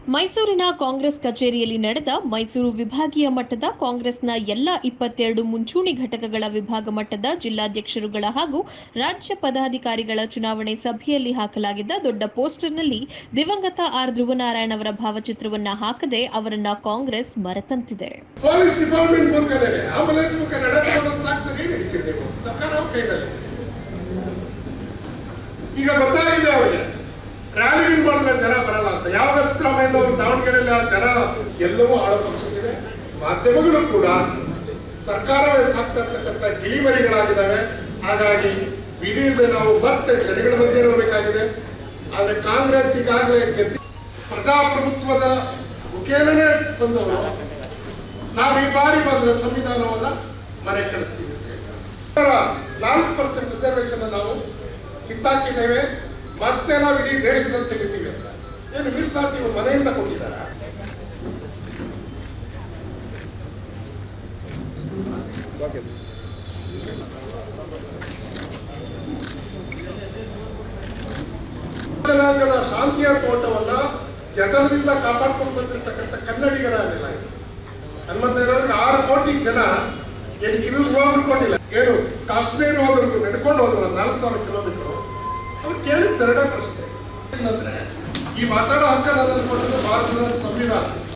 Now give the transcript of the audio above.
ಮೈಸೂರಿನ ಕಾಂಗ್ರೆಸ್ ಕಚೇರಿಯಲ್ಲಿ ನಡೆದ ಮೈಸೂರು ವಿಭಾಗೀಯ ಮಟ್ಟದ ಕಾಂಗ್ರೆಸ್ನ ಎಲ್ಲ ಇಪ್ಪತ್ತೆರಡು ಮುಂಚೂಣಿ ಘಟಕಗಳ ವಿಭಾಗ ಮಟ್ಟದ ಜಿಲ್ಲಾಧ್ಯಕ್ಷರುಗಳ ಹಾಗೂ ರಾಜ್ಯ ಪದಾಧಿಕಾರಿಗಳ ಚುನಾವಣೆ ಸಭೆಯಲ್ಲಿ ಹಾಕಲಾಗಿದ್ದ ದೊಡ್ಡ ಪೋಸ್ಟರ್ನಲ್ಲಿ ದಿವಂಗತ ಆರ್ ಧ್ರುವನಾರಾಯಣ್ ಅವರ ಭಾವಚಿತ್ರವನ್ನ ಹಾಕದೆ ಅವರನ್ನ ಕಾಂಗ್ರೆಸ್ ಮರೆತಂತಿದೆ ಪೊಲೀಸ್ ಡಿಪಾರ್ಟ್ಮೆಂಟ್ ಮುಖಾಂತರ ಆಂಬುಲೆನ್ಸ್ ಮುಖಾಂತರ ನಡ್ಕೊಂಡು ಸಾಕ್ತಾರೆ ಏನ್ ಹಿಡಿತೀರಿ ನೀವು ಸರ್ಕಾರ ಅವ್ರ ಕೈನಲ್ಲಿ ಈಗ ಗೊತ್ತಾಗಿದೆ ಅವರಿಗೆ ರ್ಯಾಲಿಗಳು ಮಾಡಿದ್ರೆ ಜನ ಬರಲ್ಲ ಅಂತ ಯಾವಾಗ ಸಿದ್ದರಾಮಯ್ಯ ಅವರು ದಾವಣಗೆರೆಯಲ್ಲಿ ಆ ಜನ ಎಲ್ಲವೂ ಆಳ ಪಕ್ಷಕ್ಕಿದೆ ಮಾಧ್ಯಮಗಳು ಕೂಡ ಸರ್ಕಾರವೇ ಸಾಕ್ತಾ ಇರ್ತಕ್ಕಂಥ ಗಿಳಿಮರಿಗಳಾಗಿದ್ದಾವೆ ಹಾಗಾಗಿ ವಿಧಿಯಿಂದ ನಾವು ಮತ್ತೆ ಜನಗಳ ಮಧ್ಯೆ ಇರಬೇಕಾಗಿದೆ ಆದ್ರೆ ಕಾಂಗ್ರೆಸ್ ಈಗಾಗಲೇ ಗೆದ್ದಿ ಪ್ರಜಾಪ್ರಭುತ್ವದ ಮುಖೇನನೇ ಬಂದವರು ನಾವು ಈ ಬಾರಿ ಬಂದ್ರೆ ಸಂವಿಧಾನವನ್ನ ಮನೆ ಕಳಿಸ್ತೀವಿ ಅಂತ ಹೇಳ್ತಾರೆ. ನಾಲ್ಕು ಪರ್ಸೆಂಟ್ ರಿಸರ್ವೇಶನ್ ನಾವು ಕಿತ್ತಾಕಿದ್ದೇವೆ ಮತ್ತೆ ನಾವು ಇಡೀ ದೇಶದಲ್ಲಿ ತೆಗಿತೀವಿ ಅಂತ ಏನು ಮೀಸಲಾತಿ ಇವ್ರು ಮನೆಯಿಂದ ಕೊಟ್ಟಿದ್ದಾರ ಜನಾಂಗದ ಶಾಂತಿಯ ತೋಟವನ್ನ ಜತನದಿಂದ ಕಾಪಾಡ್ಕೊಂಡು ಬಂದಿರತಕ್ಕಂಥ ಕನ್ನಡಿಗರನ್ನೆಲ್ಲ ಇದು ಹನುಮಂತಯ್ಯನವ್ರಿಗೆ ಆರು ಕೋಟಿ ಜನ ಏನು ಕಿವಿಗೆ ಹೋಗ್ಬಿಟ್ಟು ಕೊಟ್ಟಿಲ್ಲ ಏನು ಕಾಶ್ಮೀರ ಹೋದ್ರು ನಡ್ಕೊಂಡು ಹೋದ್ರು ನಾಲ್ಕು ಸಾವಿರ ಕಿಲೋಮೀಟರ್ ಅವ್ರು ಕೇಳಿದ ಎರಡೇ ಪ್ರಶ್ನೆ ಏನಂದ್ರೆ ಈ ಮಾತಾಡೋ ಹಕ್ಕ ನನ್ನನ್ನು ಕೊಟ್ಟದ್ದು ಭಾರತದ ಸಂವಿಧಾನ